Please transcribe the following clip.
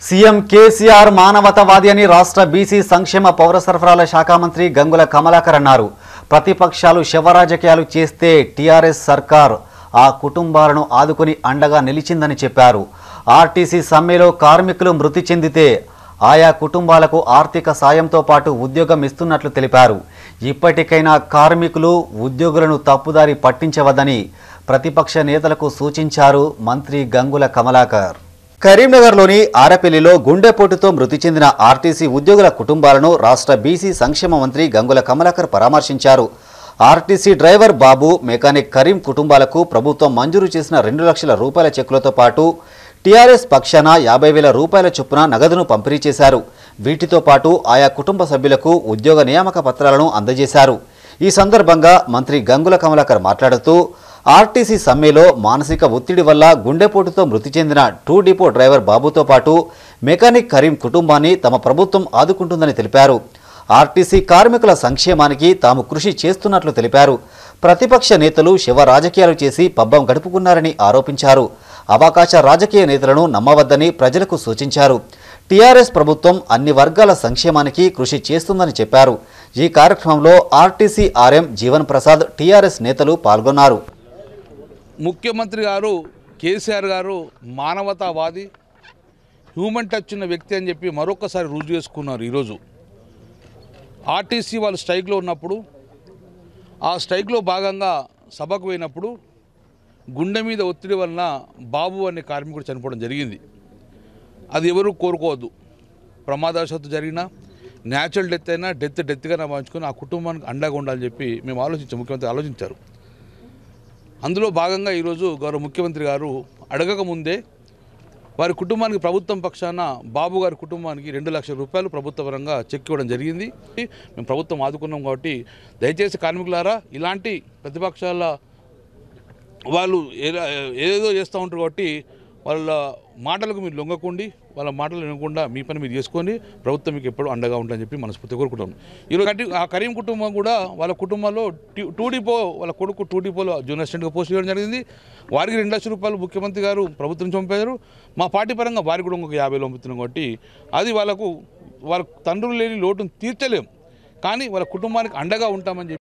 CM KCR మానవతావాది అని రాష్ట్ర BC సంక్షేమ పౌర సరఫరాల శాఖ మంత్రి గంగుల కమలాకర్ అన్నారు ప్రతిపక్షాలు శవరాజకీయాలు చేస్తే టీఆర్ఎస్ సర్కార్ ఆ కుటుంబాలను ఆదుకుని అండగా నిలిచిందని చెప్పారు ఆర్టీసీ సమ్మెలో కార్మికులు మృతి చెందితే ఆయా కుటుంబాలకు ఆర్థిక సాయంతో పాటు ఉద్యోగం ఇస్తున్నట్లు తెలిపారు ఇప్పటికైనా కార్మికులు ఉద్యోగులను తప్పుదారి పట్టించవద్దని ప్రతిపక్ష నేతలకు సూచించారు మంత్రి గంగుల కమలాకర్ కరీంనగర్లోని ఆరపల్లిలో గుండెపోటుతో మృతి చెందిన ఆర్టీసీ ఉద్యోగుల కుటుంబాలను రాష్ట్ర బీసీ సంక్షేమ మంత్రి గంగుల కమలాకర్ పరామర్శించారు RTC driver Babu mechanic Karim కుటుంబాలకు ప్రభుత్వం మంజూరు చేసిన రెండు లక్షల రూపాయల చెక్కులతో పాటు టీఆర్ఎస్ పక్షాన యాభై వేల రూపాయల చొప్పున నగదును పంపిణీ చేశారు వీటితో పాటు ఆయా కుటుంబ సభ్యులకు ఉద్యోగ నియామక పత్రాలను అందజేశారు ఈ సందర్భంగా మంత్రి గంగుల కమలాకర్ మాట్లాడుతూ ఆర్టీసీ సమ్మెలో మానసిక ఒత్తిడి వల్ల గుండెపోటుతో మృతి చెందిన టూ డిపో డ్రైవర్ బాబుతో పాటు మెకానిక్ కరీం కుటుంబాన్ని తమ ప్రభుత్వం ఆదుకుంటుందని తెలిపారు ఆర్టీసీ కార్మికుల సంక్షేమానికి తాము కృషి చేస్తున్నట్లు తెలిపారు ప్రతిపక్ష నేతలు శివ రాజకీయాలు చేసి పబ్బం గడుపుకున్నారని ఆరోపించారు అవకాశ రాజకీయ నేతలను నమ్మవద్దని ప్రజలకు సూచించారు టీఆర్ఎస్ ప్రభుత్వం అన్ని వర్గాల సంక్షేమానికి కృషి చేస్తుందని చెప్పారు ఈ కార్యక్రమంలో RTC RM Jeevan Prasad TRS నేతలు పాల్గొన్నారు ముఖ్యమంత్రి గారు కేసీఆర్ గారు మానవతావాది హ్యూమన్ టచ్ ఉన్న వ్యక్తి అని చెప్పి మరొకసారి రుజువు చేసుకున్నారు ఈరోజు ఆర్టీసీ వాళ్ళు స్ట్రైక్లో ఉన్నప్పుడు ఆ స్ట్రైక్లో భాగంగా సభకు పోయినప్పుడు గుండె మీద ఒత్తిడి వలన బాబు అనే కార్మికుడు చనిపోవడం జరిగింది అది ఎవరు కోరుకోవద్దు ప్రమాదవశాత్తు జరిగినా న్యాచురల్ డెత్ అయినా డెత్ డెత్గా భావించుకొని ఆ కుటుంబానికి అండగా ఉండాలని చెప్పి మేము ఆలోచించాం ముఖ్యమంత్రి ఆలోచించారు అందులో భాగంగా ఈరోజు గౌరవ ముఖ్యమంత్రి గారు అడగక ముందే వారి కుటుంబానికి ప్రభుత్వం పక్షాన బాబు గారి కుటుంబానికి రెండు లక్షల రూపాయలు ప్రభుత్వ పరంగా చెక్ ఇవ్వడం జరిగింది మేము ప్రభుత్వం ఆదుకున్నాం కాబట్టి దయచేసి కార్మికులారా ఇలాంటి ప్రతిపక్షాల వాళ్ళు ఏదో ఏదేదో చేస్తూ ఉంటారు కాబట్టి వాళ్ళ మాటలకు మీరు లొంగకుండి వాళ్ళ మాటలు వినకుండా మీ పని మీరు చేసుకొని ప్రభుత్వం మీకు ఎప్పుడు అండగా ఉంటుందని చెప్పి మనస్ఫూర్తి కోరుకుంటాం ఈరోజు కటి- ఆ కరీం కుటుంబం కూడా వాళ్ళ కుటుంబంలో టీ- టూ డిపో వాళ్ళ కొడుకు టూ డిపోలో జూనియర్ అసిస్టెంట్గా పోస్ట్ చేయడం జరిగింది వారికి రెండు లక్షల రూపాయలు ముఖ్యమంత్రి గారు ప్రభుత్వం నుంచి పంపారు మా పార్టీ పరంగా వారికి కూడా ఇంకొక యాభై పంపుతున్నాం కాబట్టి అది వాళ్ళకు వాళ్ళ తండ్రులు లేని లోటును తీర్చలేం కానీ వాళ్ళ కుటుంబానికి అండగా ఉంటామని చెప్పి